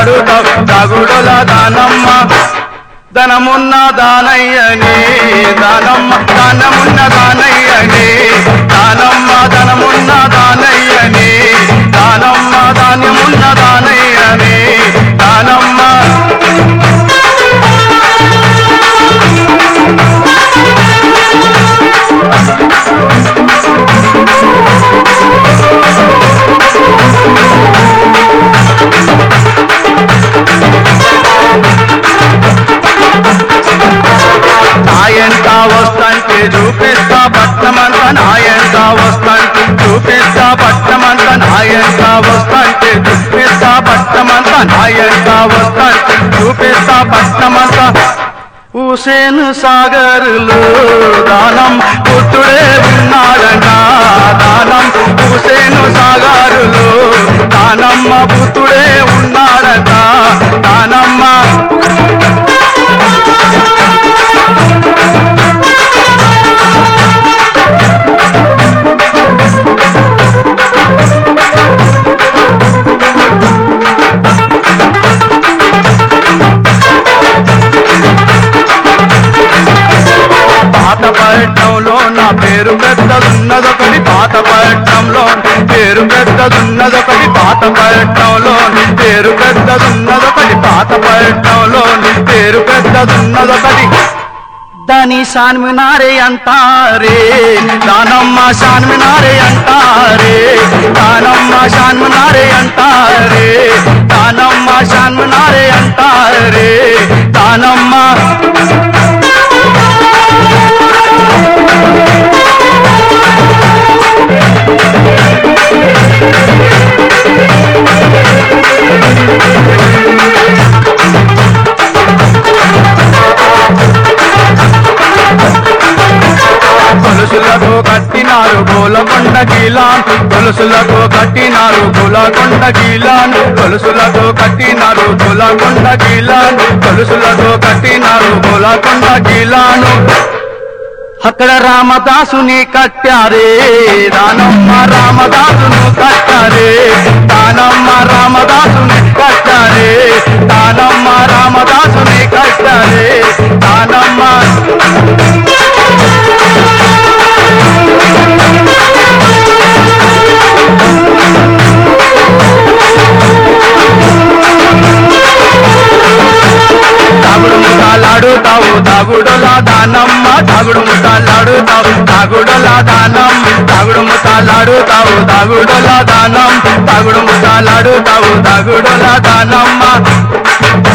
ముతాలాడుతావు దాగుడుల దానమ్మ ధనమున్న దానయ్యని దానమ్మ దానమున్న దానయ్యని దానమ్మ ధనమున్న దానయ్యని దానమ్మ ధాన్యమున్న దానయ్యని దానమ్మ నాయంట వస్తంటే చూపిస్తా పట్నమంతా నాయంట వస్తంటే చూపిస్తా పట్నమంతా నాయంట వస్తంటే చూపిస్తా పట్నమంతా నాయంట వస్తంటే చూపిస్తా పట్నమంతా హుసేన్ సాగర్లో దానం పుత్రుడే ఉన్నాడంట దానం హుసేన్ సాగరులో దానమ్మ పుత్రుడే ఉన్నాడట దానమ్మ పాతపట్నంలో నా పేరు పెద్దదున్నదొకటి పాతపట్నంలో పేరు పెద్దదున్నదొకటి పాతపట్నంలో పేరు పెద్దదున్నదొకటి పాతపట్నంలో పేరు పెద్దదున్నదొకటి దాని షాన్మినారే అంటారే దానమ్మ షాన్మినారే అంటారే దానమ్మ షాన్మినారే అంటారే దానమ్మ షాన్మినారే అంటారే దానమ్మ గొలుసులకు కట్టినారు గోలకొండ గీలాన్ గొలుసులకు కట్టినారు గోలకొండ గీలాన్ గొలుసులకు కట్టినారు గోలకొండ గీలాన్ గొలుసులకు కట్టినారు గోలకొండ గీలాను అక్కడ రామదాసుని కట్టారే దానమ్మ రామదాసును కట్టారే దానమ్మ రామదాసుని కట్టారే దానమ్మ రామదాసుని కట్టారే దానమ్మ తాగుడు ముఠాలాడుతావు తాగుడులా దానమ్మ తాగుడు ముఠాలాడుతావు తాగుడులా దానం తాగుడు ముఠాలాడుతావు తాగుడులా దానం తాగుడు ముఠాలాడుతావు తాగుడులా దానమ్మ